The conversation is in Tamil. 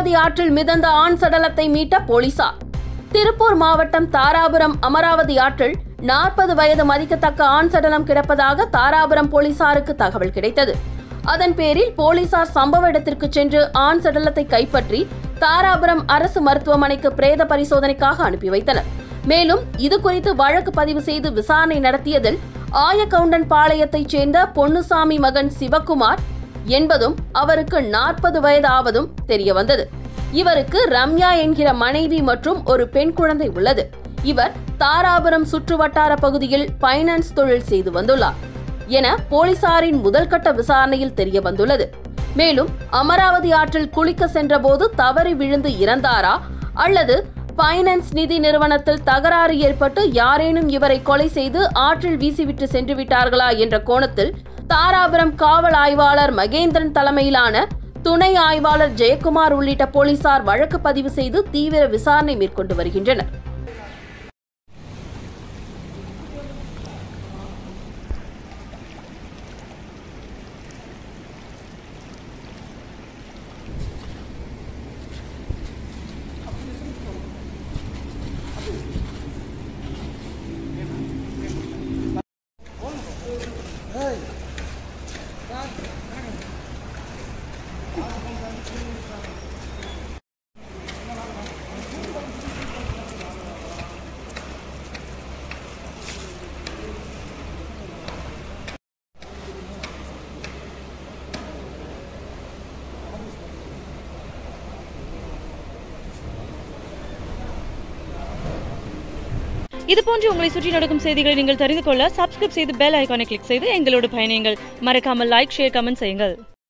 அமராவதி ஆற்றில் மிதந்த ஆண் சடலத்தை மீட்ட போலீசார் திருப்பூர் மாவட்டம் தாராபுரம் அமராவதி ஆற்றில் நாற்பது வயது மதிக்கத்தக்க ஆண் சடலம் கிடப்பதாக தாராபுரம் போலீசாருக்கு தகவல் கிடைத்தது அதன் பேரில் போலீசார் சம்பவ இடத்திற்கு சென்று ஆண் சடலத்தை கைப்பற்றி தாராபுரம் அரசு மருத்துவமனைக்கு பிரேத பரிசோதனைக்காக அனுப்பி வைத்தனர் மேலும் இது குறித்து வழக்கு பதிவு செய்து விசாரணை நடத்தியதில் ஆயக்கவுண்டன் பாளையத்தைச் சேர்ந்த பொன்னுசாமி மகன் சிவக்குமார் என்பதும் அவருக்கு நாற்பது வயதாவதும் தெரிய வந்தது இவருக்கு ரம்யா என்கிற மனைவி மற்றும் ஒரு பெண் குழந்தை உள்ளது இவர் தாராபுரம் சுற்றுவட்டார பகுதியில் பைனான்ஸ் தொழில் செய்து வந்துள்ளார் என போலீசாரின் முதல்கட்ட விசாரணையில் தெரிய வந்துள்ளது மேலும் அமராவதி ஆற்றில் குளிக்க சென்றபோது தவறி விழுந்து இறந்தாரா அல்லது பைனான்ஸ் நிதி நிறுவனத்தில் தகராறு ஏற்பட்டு யாரேனும் இவரை கொலை செய்து ஆற்றில் வீசிவிட்டு சென்று விட்டார்களா என்ற கோணத்தில் தாராபுரம் காவல் ஆய்வாளர் மகேந்திரன் தலைமையிலான துணை ஆய்வாளர் ஜெயக்குமார் உள்ளிட்ட போலீசார் வழக்கு பதிவு செய்து தீவிர விசாரணை மேற்கொண்டு வருகின்றனர் இது போன்று உங்களை சுற்றி நடக்கும் செய்திகளை நீங்கள் தெரிந்து கொள்ள சப்ஸ்கிரைப் செய்து பெல் ஐகானை கிளிக் செய்து எங்களோடு பயணியுங்கள் மறக்காமல் லைக் ஷேர் கமெண்ட் செய்யுங்கள்